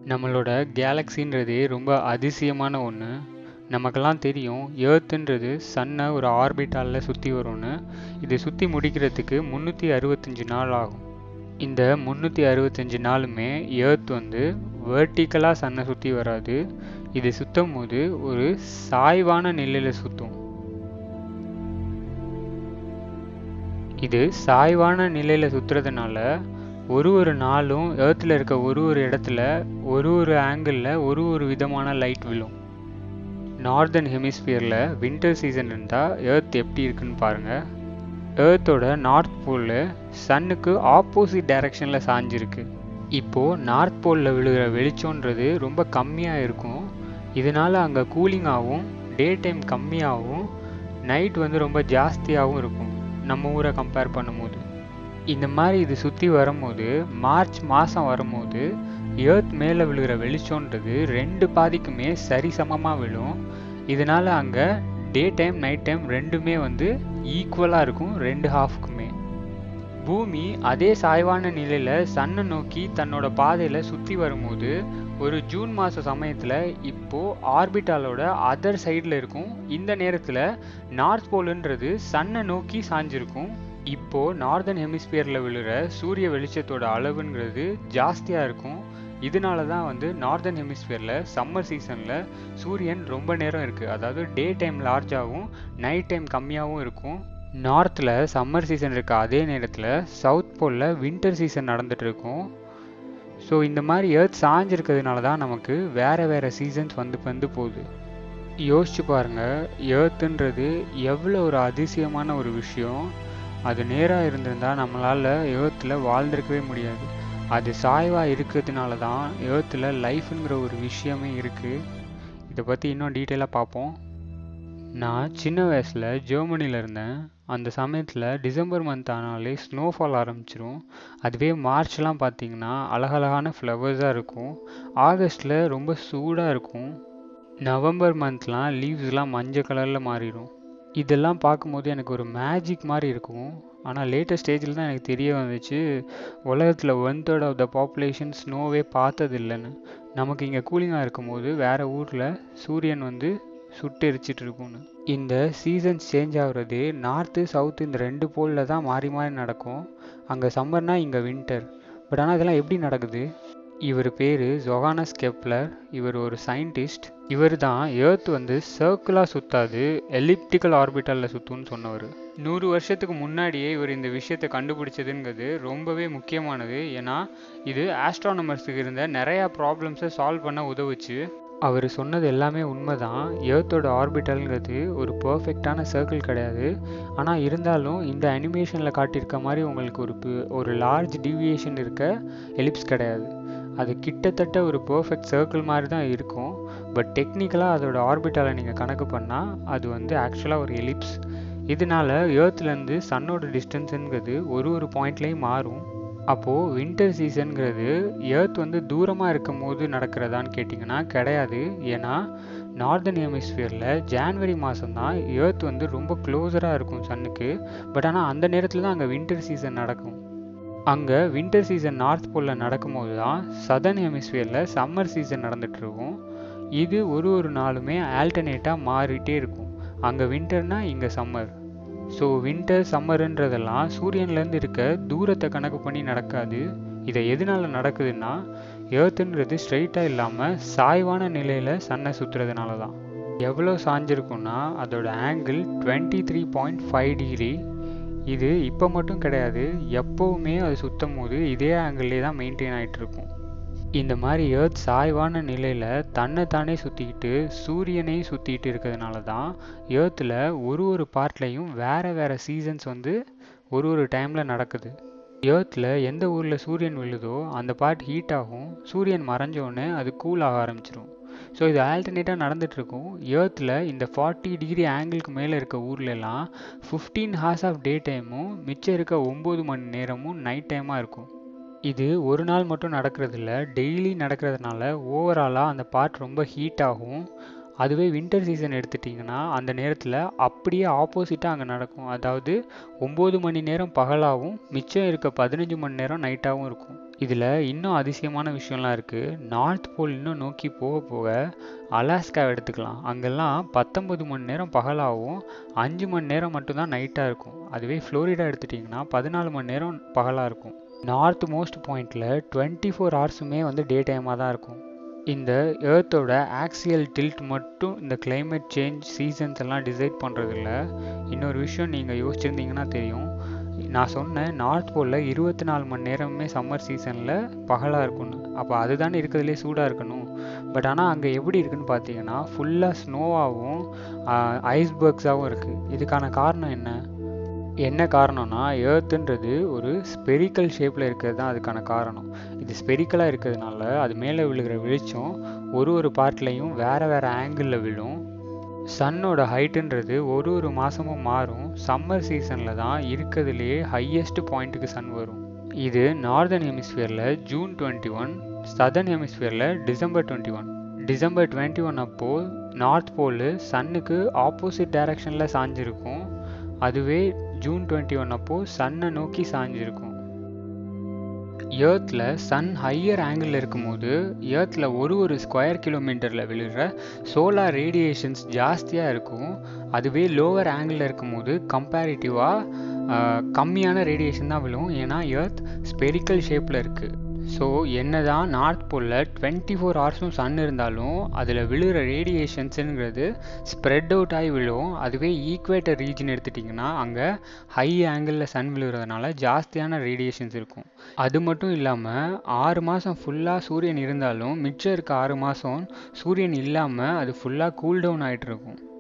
நம்மளோட கேலக்ஸின்றதே ரொம்ப அதிசயமான ஒன்று நமக்கெல்லாம் தெரியும் ஏர்த்துன்றது சன்னை ஒரு ஆர்பிட்டாலில் சுற்றி வரும்னு இது சுற்றி முடிக்கிறதுக்கு முந்நூற்றி அறுபத்தஞ்சு நாள் ஆகும் இந்த முந்நூற்றி அறுபத்தஞ்சு நாளுமே ஏர்த் வந்து வேர்ட்டிக்கலாக சன்னை சுற்றி வராது இது சுற்றும் போது ஒரு சாய்வான நிலையில் சுற்றும் இது சாய்வான நிலையில் சுற்றுறதுனால ஒரு ஒரு நாளும் ஏர்த்தில் இருக்க ஒரு ஒரு இடத்துல ஒரு ஒரு ஆங்கிளில் ஒரு ஒரு விதமான லைட் விழும் நார்தர்ன் ஹெமிஸ்பியரில் வின்டர் சீசன் இருந்தால் ஏர்த் எப்படி இருக்குன்னு பாருங்கள் ஏர்த்தோட நார்த் போலில் சன்னுக்கு ஆப்போசிட் டைரக்ஷனில் சாஞ்சிருக்கு இப்போது நார்த் போலில் விழுகிற வெளிச்சம்ன்றது ரொம்ப கம்மியாக இருக்கும் இதனால் அங்கே கூலிங்காகவும் டே டைம் கம்மியாகவும் நைட் வந்து ரொம்ப ஜாஸ்தியாகவும் இருக்கும் நம்ம ஊரை கம்பேர் பண்ணும்போது இந்த மாதிரி இது சுற்றி வரும்போது மார்ச் மாதம் வரும்போது ஏர்த் மேலே விழுகிற வெளிச்சம்ன்றது ரெண்டு பாதிக்குமே சரிசமமாக விழும் இதனால் அங்கே டே டைம் நைட் டைம் ரெண்டுமே வந்து ஈக்குவலாக இருக்கும் ரெண்டு ஹாஃப்க்குமே பூமி அதே சாய்வான நிலையில் சன்னை நோக்கி தன்னோட பாதையில் சுற்றி வரும்போது ஒரு ஜூன் மாத சமயத்தில் இப்போது ஆர்பிட்டாலோட அதர் சைடில் இருக்கும் இந்த நேரத்தில் நார்த் போலுன்றது சன்னை நோக்கி சாஞ்சிருக்கும் இப்போது நார்தர்ன் ஹெமிஸ்பியரில் விழுற சூரிய வெளிச்சத்தோட அளவுங்கிறது ஜாஸ்தியாக இருக்கும் இதனால தான் வந்து நார்தர்ன் ஹெமிஸ்பியரில் சம்மர் சீசனில் சூரியன் ரொம்ப நேரம் இருக்குது அதாவது டே டைம் லார்ஜாகவும் நைட் டைம் கம்மியாகவும் இருக்கும் நார்த்தில் சம்மர் சீசன் இருக்க அதே நேரத்தில் சவுத் போலில் வின்டர் சீசன் நடந்துட்டு இருக்கும் ஸோ இந்த மாதிரி ஏர்த் சாஞ்சிருக்கிறதுனால தான் நமக்கு வேறு வேறு சீசன்ஸ் வந்து வந்து போகுது யோசிச்சு பாருங்கள் ஏர்த்துன்றது எவ்வளோ ஒரு அதிசயமான ஒரு விஷயம் அது நேராக இருந்திருந்தால் நம்மளால் ஏர்த்தில் வாழ்ந்திருக்கவே முடியாது அது சாய்வாக இருக்கிறதுனால தான் ஏர்த்தில் லைஃப்ங்கிற ஒரு விஷயமே இருக்குது இதை பற்றி இன்னும் டீட்டெயிலாக பார்ப்போம் நான் சின்ன வயசில் ஜெர்மனியில் இருந்தேன் அந்த சமயத்தில் டிசம்பர் மந்த் ஆனாலே ஸ்னோஃபால் ஆரம்பிச்சிரும் அதுவே மார்ச்லாம் பார்த்தீங்கன்னா அழகழகான ஃப்ளவர்ஸாக இருக்கும் ஆகஸ்ட்டில் ரொம்ப சூடாக இருக்கும் நவம்பர் மந்த்லாம் லீவ்ஸ்லாம் மஞ்சள் கலரில் மாறிடும் இதெல்லாம் பார்க்கும்போது எனக்கு ஒரு மேஜிக் மாதிரி இருக்கும் ஆனால் லேட்டஸ்ட் ஸ்டேஜில் தான் எனக்கு தெரிய வந்துச்சு உலகத்தில் one third of the population ஸ்னோவே பார்த்தது இல்லைன்னு நமக்கு இங்கே கூலிங்காக இருக்கும்போது வேறு ஊரில் சூரியன் வந்து சுட்டு எரிச்சிட்டு இருக்கும்னு இந்த சீசன்ஸ் சேஞ்ச் ஆகுறது நார்த்து சவுத்து இந்த ரெண்டு போலில் தான் மாறி மாறி நடக்கும் அங்கே சம்மர்னா இங்கே வின்டர் பட் ஆனால் இதெல்லாம் எப்படி நடக்குது இவர் பேர் ஜொகானஸ் கெப்லர் இவர் ஒரு சயின்டிஸ்ட் இவர் தான் ஏர்த் வந்து சர்க்கிளாக சுத்தாது எலிப்டிக்கல் ஆர்பிட்டலில் சுற்றுன்னு சொன்னவர் நூறு வருஷத்துக்கு முன்னாடியே இவர் இந்த விஷயத்தை கண்டுபிடிச்சதுங்கிறது ரொம்பவே முக்கியமானது ஏன்னா இது ஆஸ்ட்ரானமர்ஸுக்கு இருந்த நிறையா ப்ராப்ளம்ஸை சால்வ் பண்ண உதவுச்சு அவர் சொன்னது எல்லாமே உண்மை தான் ஏர்த்தோட ஆர்பிட்டல்ங்கிறது ஒரு பர்ஃபெக்டான சர்க்கிள் கிடையாது ஆனால் இருந்தாலும் இந்த அனிமேஷனில் காட்டியிருக்க மாதிரி உங்களுக்கு ஒரு ஒரு லார்ஜ் டிவியேஷன் இருக்க எலிப்ஸ் கிடையாது அது கிட்டத்தட்ட ஒரு பர்ஃபெக்ட் சர்க்கிள் மாதிரி தான் இருக்கும் பட் டெக்னிக்கலாக அதோட ஆர்பிட்டாலை நீங்கள் கணக்கு பண்ணால் அது வந்து ஆக்சுவலாக ஒரு எலிப்ஸ் இதனால ஏர்த்லேருந்து சன்னோட டிஸ்டன்ஸுங்கிறது ஒரு ஒரு பாயிண்ட்லேயும் மாறும் அப்போது வின்டர் சீசனுங்கிறது ஏர்த் வந்து தூரமாக இருக்கும் போது நடக்கிறதான்னு கேட்டிங்கன்னா கிடையாது ஏன்னா நார்தர்ன் ஹெமிஸ்பியரில் ஜான்வரி மாதம் தான் ஏர்த் வந்து ரொம்ப க்ளோஸராக இருக்கும் சன்னுக்கு பட் ஆனால் அந்த நேரத்தில் தான் அங்கே வின்டர் சீசன் நடக்கும் அங்கே வின்டர் சீசன் நார்த் போலில் நடக்கும்போது தான் சதர்ன் ஹெமிஸ்பியரில் சம்மர் சீசன் நடந்துகிட்ருக்கும் இது ஒரு ஒரு நாளுமே ஆல்டர்னேட்டாக மாறிட்டே இருக்கும் அங்கே வின்டர்னா இங்கே சம்மர் ஸோ வின்டர் சம்மருன்றதெல்லாம் சூரியன்லேருந்து இருக்க தூரத்தை கணக்கு பண்ணி நடக்காது இதை எதனால நடக்குதுன்னா ஏர்த்துன்றது ஸ்ட்ரைட்டாக இல்லாமல் சாய்வான நிலையில் சன்னை சுற்றுறதுனால தான் எவ்வளோ சாஞ்சிருக்குன்னா அதோட angle twenty three point five degree இது இப்போ மட்டும் கிடையாது எப்போவுமே அது சுற்றும் போது இதே ஆங்கிள்லே தான் மெயின்டைன் ஆகிட்டு இருக்கும் இந்த மாதிரி ஏர்த் சாய்வான நிலையில் தன்னை தானே சுற்றிக்கிட்டு சூரியனையும் சுற்றிக்கிட்டு இருக்கிறதுனால தான் ஏர்த்தில் ஒரு ஒரு பார்ட்லேயும் வேறு வேறு சீசன்ஸ் வந்து ஒரு ஒரு டைமில் நடக்குது ஏர்த்தில் எந்த ஊரில் சூரியன் விழுதோ அந்த பார்ட் ஹீட் ஆகும் சூரியன் மறைஞ்சோடனே அது கூல் ஆக ஆரம்பிச்சிடும் ஸோ இது ஆல்டர்னேட்டாக நடந்துகிட்ருக்கும் ஏர்த்தில் இந்த ஃபார்ட்டி டிகிரி ஆங்கிளுக்கு மேலே இருக்க ஊர்லெலாம் ஃபிஃப்டீன் ஹார்ஸ் ஆஃப் டே டைமும் மிச்சம் இருக்க ஒம்பது மணி நேரமும் நைட் டைமாக இருக்கும் இது ஒரு நாள் மட்டும் நடக்கிறதில்ல டெய்லி நடக்கிறதுனால ஓவராலாக அந்த பார்ட் ரொம்ப ஹீட் ஆகும் அதுவே வின்டர் சீசன் எடுத்துட்டிங்கன்னா அந்த நேரத்தில் அப்படியே ஆப்போசிட்டாக அங்கே நடக்கும் அதாவது ஒம்பது மணி நேரம் பகலாகவும் மிச்சம் இருக்க பதினஞ்சு மணி நேரம் நைட்டாகவும் இருக்கும் இதில் இன்னும் அதிசயமான விஷயம்லாம் இருக்குது நார்த் போல் இன்னும் நோக்கி போக போக அலாஸ்காவை எடுத்துக்கலாம் அங்கெல்லாம் பத்தொம்பது மணி நேரம் பகலாகவும் அஞ்சு மணி நேரம் மட்டும்தான் நைட்டாக இருக்கும் அதுவே ஃப்ளோரிடா எடுத்துட்டிங்கன்னா பதினாலு மணி நேரம் பகலாக இருக்கும் நார்த் மோஸ்ட் பாயிண்டில் டுவெண்ட்டி ஃபோர் ஹவர்ஸுமே வந்து டே டைமாக தான் இருக்கும் இந்த ஏர்த்தோட ஆக்சியல் டில்ட் மட்டும் இந்த climate சேஞ்ச் சீசன்ஸ் எல்லாம் டிசைட் பண்ணுறதில்ல இன்னொரு விஷயம் நீங்கள் யோசிச்சிருந்தீங்கன்னா தெரியும் நான் சொன்னேன் நார்த் போலில் இருபத்தி நாலு மணி நேரமே சம்மர் சீசனில் பகலாக இருக்கும்னு அப்போ அதுதானே இருக்கிறதுலே சூடாக இருக்கணும் பட் ஆனால் அங்கே எப்படி இருக்குன்னு பார்த்தீங்கன்னா ஃபுல்லாக ஸ்னோவாகவும் ஐஸ்பர்க்ஸாகவும் இருக்குது இதுக்கான காரணம் என்ன என்ன காரணம்னா ஏர்த்துன்றது ஒரு ஸ்பெரிக்கல் ஷேப்பில் இருக்கிறது தான் அதுக்கான காரணம் இது ஸ்பெரிக்கலாக இருக்கிறதுனால அது மேலே விழுகிற வெளிச்சம் ஒரு ஒரு பார்ட்லேயும் வேறு வேறு ஆங்கிளில் விழும் சன்னோட ஹைட்டுன்றது ஒரு ஒரு மாதமும் மாறும் சம்மர் சீசனில் தான் இருக்கிறதுலையே ஹையஸ்ட் பாயிண்ட்டுக்கு சன் வரும் இது நார்தர்ன் ஹெமிஸ்பியரில் ஜூன் டுவெண்ட்டி ஒன் சதர்ன் ஹெமிஸ்பியரில் December twenty one December twenty one அப்போது நார்த் போலு சன்னுக்கு ஆப்போசிட் டைரக்ஷனில் சாஞ்சிருக்கும் அதுவே ஜூன் டுவெண்ட்டி ஒன் அப்போது சன்னை நோக்கி சாஞ்சிருக்கும் ஏர்த்தில் சன் ஹையர் ஆங்கிளில் இருக்கும்போது ஏர்த்தில் ஒரு ஒரு ஸ்கொயர் கிலோமீட்டரில் விழுகிற சோலார் ரேடியேஷன்ஸ் ஜாஸ்தியாக இருக்கும் அதுவே லோவர் ஆங்கிளில் இருக்கும்போது கம்பேரிட்டிவாக கம்மியான ரேடியேஷன் தான் விழும் ஏன்னா எர்த் ஸ்பெரிக்கல் ஷேப்பில் இருக்குது ஸோ என்ன தான் நார்த் போலில் டுவெண்ட்டி ஃபோர் ஹவர்ஸும் சன் இருந்தாலும் அதில் விழுகிற ரேடியேஷன்ஸுங்கிறது ஸ்ப்ரெட் அவுட் ஆகி விழும் அதுவே ஈக்குவேட்டர் ரீஜன் எடுத்துட்டிங்கன்னா அங்கே ஹை ஆங்கிளில் சன் விழுகிறதுனால ஜாஸ்தியான ரேடியேஷன்ஸ் இருக்கும் அது மட்டும் இல்லாமல் ஆறு மாதம் ஃபுல்லாக சூரியன் இருந்தாலும் மிச்சம் இருக்க ஆறு மாதம் சூரியன் இல்லாமல் அது ஃபுல்லாக கூல் டவுன் ஆகிட்டு இருக்கும்